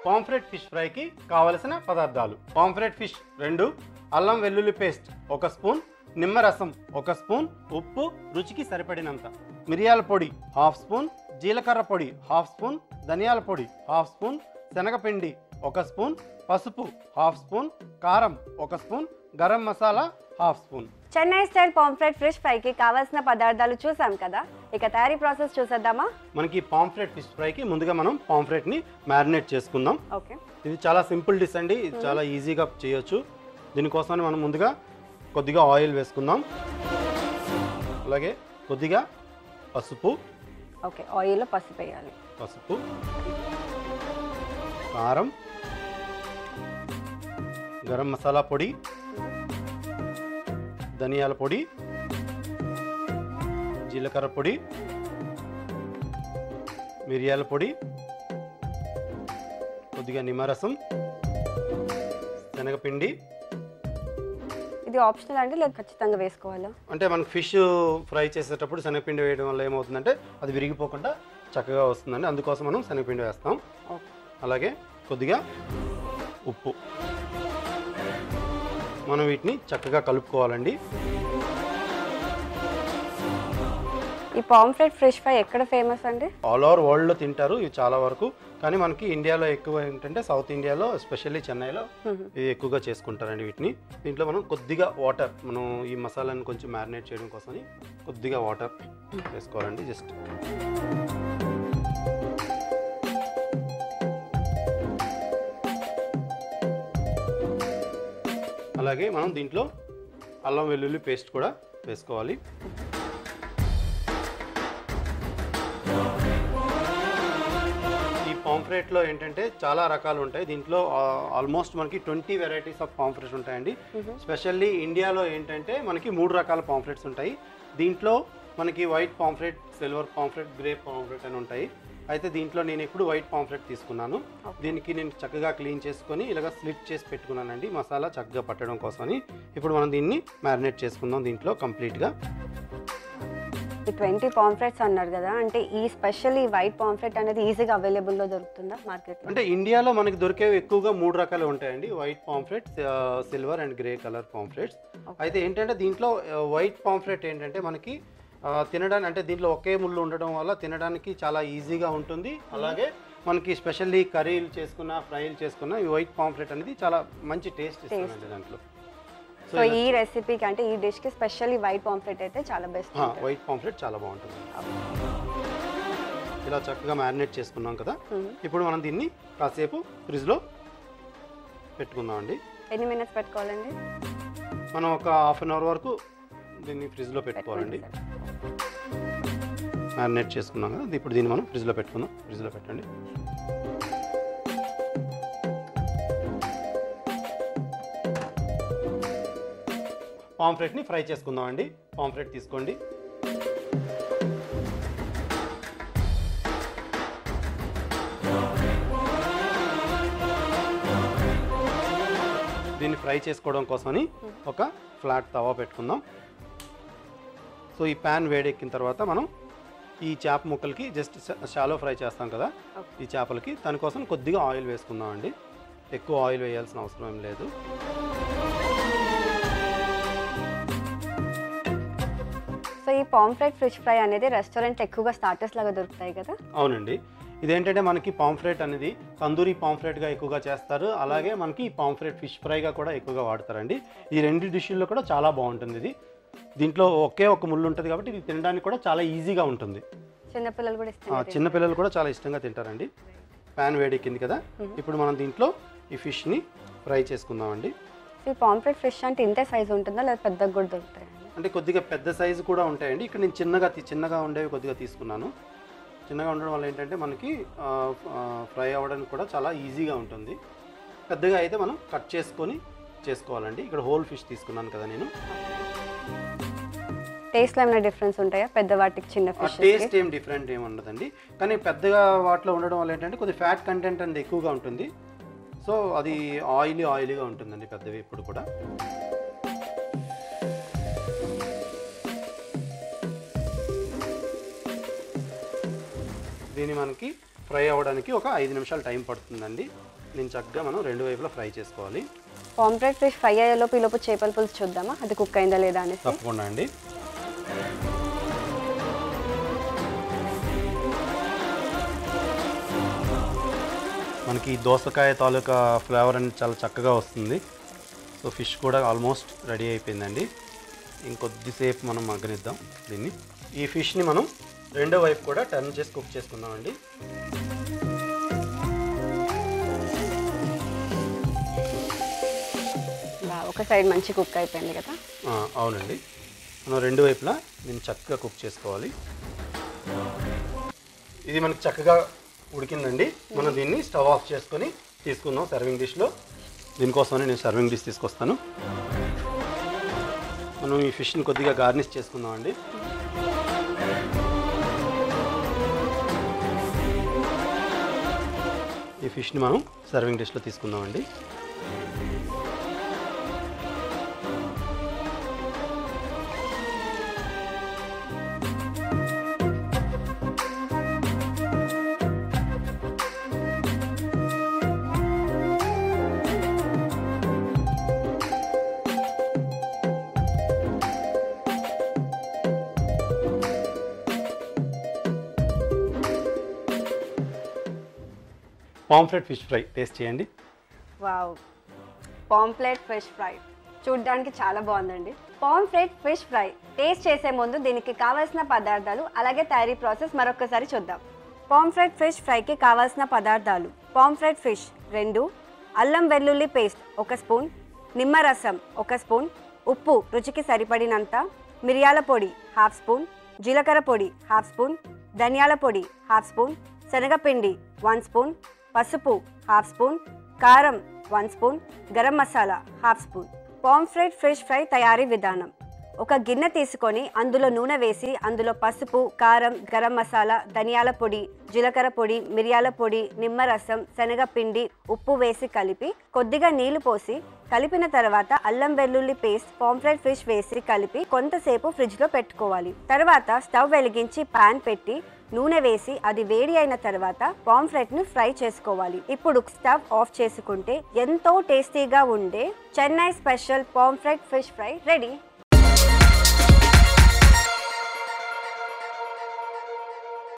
pomfret fish ఫ్రైకి కావలసిన పదార్థాలు పాంఫ్రెట్ ఫిష్ రెండు అల్లం వెల్లుల్లి పేస్ట్ ఒక స్పూన్ నిమ్మరసం ఒక స్పూన్ ఉప్పు రుచికి సరిపడినంత మిరియాల పొడి హాఫ్ స్పూన్ జీలకర్ర పొడి హాఫ్ స్పూన్ ధనియాల పొడి హాఫ్ స్పూన్ శనగపిండి ఒక స్పూన్ పసుపు హాఫ్ స్పూన్ కారం ఒక spoon garam masala half spoon Chennai style pomfret fish ఫ్రైకి కావాల్సిన పదార్థాలు చూసాం కదా ఇక తయారీ ప్రాసెస్ చూసేద్దామా మనకి పాంఫ్రెట్ ఫిష్ ఫ్రైకి ముందుగా మనం పాంఫ్రెట్ని మ్యారినేట్ చేసుకుందాం ఓకే ఇది చాలా సింపుల్ డిష్ అండి ఇది చాలా ఈజీగా చేయొచ్చు దీనికోసమని మనం ముందుగా కొద్దిగా ఆయిల్ వేసుకుందాం అలాగే కొద్దిగా పసుపు ఓకే ఆయిల్లో పసుపు వేయాలి పసుపు కారం గరం మసాలా పొడి ధనియాల పొడి జీలకర్ర పొడి మిరియాల పొడి కొద్దిగా నిమ్మరసం శనగపిండి ఇది ఆప్షనల్ అంటే లేదు ఖచ్చితంగా వేసుకోవాలా అంటే మనకి ఫిష్ ఫ్రై చేసేటప్పుడు శనగపిండి వేయడం వల్ల ఏమవుతుందంటే అది విరిగిపోకుండా చక్కగా వస్తుందండి అందుకోసం మనం శనగపిండి వేస్తాం ఓకే అలాగే కొద్దిగా ఉప్పు మనం వీటిని చక్కగా కలుపుకోవాలండి ఈ పాంఫ్రెట్ ఫిష్ ఫ్రై ఎక్కడ ఫేమస్ అండి ఆల్ ఓవర్ వరల్డ్లో తింటారు ఇవి చాలా వరకు కానీ మనకి ఇండియాలో ఎక్కువ ఏంటంటే సౌత్ ఇండియాలో ఎస్పెషల్లీ చెన్నైలో ఇది ఎక్కువగా చేసుకుంటారండి వీటిని దీంట్లో మనం కొద్దిగా వాటర్ మనం ఈ మసాలాని కొంచెం మ్యారినేట్ చేయడం కోసమని కొద్దిగా వాటర్ వేసుకోవాలండి జస్ట్ అలాగే మనం దీంట్లో అల్లం వెల్లుల్లి పేస్ట్ కూడా వేసుకోవాలి ఈ పాంఫ్రెట్లో ఏంటంటే చాలా రకాలు ఉంటాయి దీంట్లో ఆల్మోస్ట్ మనకి ట్వంటీ వెరైటీస్ ఆఫ్ పాంఫ్రెట్స్ ఉంటాయండి స్పెషల్లీ ఇండియాలో ఏంటంటే మనకి మూడు రకాల పాంఫ్రెట్స్ ఉంటాయి దీంట్లో మనకి white pomfret silver pomfret grey pomfret అని ఉంటాయి అయితే దీంట్లో నేను ఇప్పుడు వైట్ పాంఫ్రెట్ తీసుకున్నాను దీనికి నేను చక్కగా క్లీన్ చేసుకొని ఇలాగ స్లిట్ చేసి పెట్టుకున్నానండి మసాలా చక్కగా పట్టడం కోసమని ఇప్పుడు మనం దీన్ని మ్యారినేట్ చేసుకుందాం దీంట్లో కంప్లీట్గా ఈ ట్వంటీ పాంఫ్రెట్స్ అన్నారు కదా అంటే ఈ స్పెషల్ ఈ వైట్ పాంఫ్రెట్ అనేది ఈజీగా అవైలబుల్లో దొరుకుతుందా మార్కెట్లో అంటే ఇండియాలో మనకి దొరికేవి ఎక్కువగా మూడు రకాలు ఉంటాయండి white pomfrets silver and grey colour pomfrets అయితే ఏంటంటే దీంట్లో వైట్ పాంఫ్రెట్ ఏంటంటే మనకి ఆ, తినడానికి అంటే దీంట్లో ఒకే ముళ్ళు ఉండడం వల్ల తినడానికి చాలా ఈజీగా ఉంటుంది అలాగే మనకి స్పెషల్లీ కర్రీలు చేసుకున్న ఫ్రైలు చేసుకున్న ఈ వైట్ పాంఫ్రెట్ అనేది చాలా మంచి టేస్ట్ ఇస్తుందండి దాంట్లో సో ఈ రెసిపీకి అంటే ఈ డిష్కి స్పెషల్ ఈ వైట్ పాంఫ్రెట్ అయితే చాలా బెస్ట్ వైట్ పాంఫ్రెట్ చాలా బాగుంటుంది ఇలా చక్కగా మ్యారినేట్ చేసుకున్నాం కదా ఇప్పుడు మనం దీన్ని కాసేపు ఫ్రిడ్జ్లో పెట్టుకుందాం అండి ఎన్ని మినిట్స్ పెట్టుకోవాలండి మనం ఒక హాఫ్ అన్ అవర్ వరకు దీన్ని ఫ్రిడ్జ్లో పెట్టుకోవాలండి మ్యారినేట్ చేసుకున్నాం కదా ఇప్పుడు దీన్ని మనం ఫ్రిడ్జ్లో పెట్టుకుందాం ఫ్రిడ్జ్లో పెట్టండి పాంఫ్రెట్ని ఫ్రై చేసుకుందాం అండి పాంఫ్రెట్ తీసుకోండి దీన్ని ఫ్రై చేసుకోవడం కోసమని ఒక ఫ్లాట్ తవా పెట్టుకుందాం సో ఈ ప్యాన్ వేడెక్కిన తర్వాత మనం ఈ చేప ముక్కలకి జస్ట్ షాలో ఫ్రై చేస్తాం కదా ఈ చేపలకి దానికోసం కొద్దిగా ఆయిల్ వేసుకుందాం అండి ఎక్కువ ఆయిల్ వేయాల్సిన అవసరం ఏం లేదు సో ఈ పాంఫ్రెట్ ఫిష్ ఫ్రై అనేది రెస్టారెంట్ ఎక్కువగా స్టార్టర్స్ లాగా దొరుకుతాయి కదా అవునండి ఇదేంటంటే మనకి పాంఫ్రెట్ అనేది తందూరి పాంఫ్రెట్గా ఎక్కువగా చేస్తారు అలాగే మనకి పాంఫ్రెట్ ఫిష్ ఫ్రైగా కూడా ఎక్కువగా వాడతారండి ఈ రెండు డిష్ల్లో కూడా చాలా బాగుంటుంది ఇది దీంట్లో ఒకే ఒక ముళ్ళు ఉంటుంది కాబట్టి ఇది తినడానికి కూడా చాలా ఈజీగా ఉంటుంది చిన్నపిల్లలు కూడా ఆ, ఇస్తారు చిన్నపిల్లలు కూడా చాలా ఇష్టంగా తింటారండి ప్యాన్ వేడెక్కింది కదా ఇప్పుడు మనం దీంట్లో ఈ ఫిష్ని ఫ్రై చేసుకుందామండి ఈ పాంఫ్రెట్ ఫిష్ అంటే ఇంతే సైజ్ ఉంటుందా లేదా పెద్దగా కూడా దొరుకుతాయి అంటే కొద్దిగా పెద్ద సైజు కూడా ఉంటాయండి ఇక్కడ నేను చిన్నగా తీ- చిన్నగా ఉండేవి కొద్దిగా తీసుకున్నాను చిన్నగా ఉండడం వల్ల ఏంటంటే మనకి ఆ, ఆ, ఫ్రై అవ్వడానికి కూడా చాలా ఈజీగా ఉంటుంది పెద్దగా అయితే మనం కట్ చేసుకొని చేసుకోవాలండి ఇక్కడ హోల్ ఫిష్ తీసుకున్నాను కదా నేను టేస్ట్లో ఏమైనా డిఫరెన్స్ ఉంటాయా పెద్ద వాటికి చిన్న ఆ ఫిష్ టేస్ట్ ఏం డిఫరెంట్ ఏమి ఉండదండి కానీ పెద్దగా వాటిలో ఉండడం వల్ల ఏంటంటే కొద్దిగా ఫ్యాట్ కంటెంట్ అనేది ఎక్కువగా ఉంటుంది సో అది ఆయిలీ ఆయిలీగా ఉంటుందండి పెద్దవి ఇప్పుడు కూడా దీన్ని మనకి ఫ్రై అవ్వడానికి ఒక ఐదు నిమిషాలు టైం పడుతుందండి దీన్ని చక్కగా మనం రెండు వైపులా ఫ్రై చేసుకోవాలి పాంప్లెట్ ఫిష్ ఫ్రై అయ్యేలోపు ఈ లోపు చేపల పులుసు చూద్దామా అది కుక్ అయిందా లేదా అనేసి తప్పకుండా అండి మనకి ఈ దోసకాయ తాలూకా ఫ్లేవర్ అనేది చాలా చక్కగా వస్తుంది సో ఫిష్ కూడా ఆల్మోస్ట్ రెడీ అయిపోయిందండి ఇంకొద్దిసేపు మనం మగ్గనిద్దాం దీన్ని ఈ ఫిష్ని మనం రెండో వైపు కూడా టర్న్ చేసి కుక్ చేసుకుందామండి బా, ఒక సైడ్ మంచి కుక్ అయిపోయింది కదా ఆ, అవునండి మనం రెండు వైపులా దీన్ని చక్కగా కుక్ చేసుకోవాలి ఇది మనకి చక్కగా ఉడికిందండి మనం దీన్ని స్టవ్ ఆఫ్ చేసుకొని తీసుకుందాం సర్వింగ్ డిష్లో దీనికోసమని నేను సర్వింగ్ డిష్ తీసుకొస్తాను మనం ఈ ఫిష్ని కొద్దిగా గార్నిష్ చేసుకుందాం అండి ఈ ఫిష్ని మనం సర్వింగ్ డిష్లో తీసుకుందామండి పాంఫ్రెట్ ఫిష్ ఫ్రై టేస్ట్ చేయండి వావ్ పాంప్లెట్ ఫిష్ ఫ్రై చూడ్డానికి చాలా బాగుందండి పాంప్లెట్ ఫిష్ ఫ్రై టేస్ట్ చేసే ముందు దీనికి కావాల్సిన పదార్థాలు అలాగే తయారీ ప్రాసెస్ మరొకసారి చూద్దాం పాంఫ్రెట్ ఫిష్ ఫ్రైకి కావాల్సిన పదార్థాలు పాంఫ్రెట్ ఫిష్ రెండు అల్లం వెల్లుల్లి పేస్ట్ ఒక స్పూన్ నిమ్మరసం ఒక స్పూన్ ఉప్పు రుచికి సరిపడినంత మిరియాల పొడి హాఫ్ స్పూన్ జీలకర్ర పొడి హాఫ్ స్పూన్ ధనియాల పొడి హాఫ్ స్పూన్ శనగపిండి వన్ స్పూన్ పసుపు హాఫ్ స్పూన్ కారం one spoon garam masala half spoon pomfret fish fry తయారీ విధానం ఒక గిన్నె తీసుకొని అందులో నూనె వేసి అందులో పసుపు కారం గరం మసాలా ధనియాల పొడి జీలకర్ర పొడి మిరియాల పొడి నిమ్మరసం శనగపిండి ఉప్పు వేసి కలిపి కొద్దిగా నీళ్లు పోసి కలిపిన తర్వాత అల్లం వెల్లుల్లి పేస్ట్ పాంఫ్రెట్ ఫిష్ వేసి కలిపి కొంతసేపు ఫ్రిడ్జ్ లో పెట్టుకోవాలి తర్వాత స్టవ్ వెలిగించి పాన్ పెట్టి నూనె వేసి అది వేడి అయిన తర్వాత పాంఫ్రెట్ ను ఫ్రై చేసుకోవాలి ఇప్పుడు స్టవ్ ఆఫ్ చేసుకుంటే ఎంతో టేస్టీగా ఉండే Chennai special pomfret fish fry ready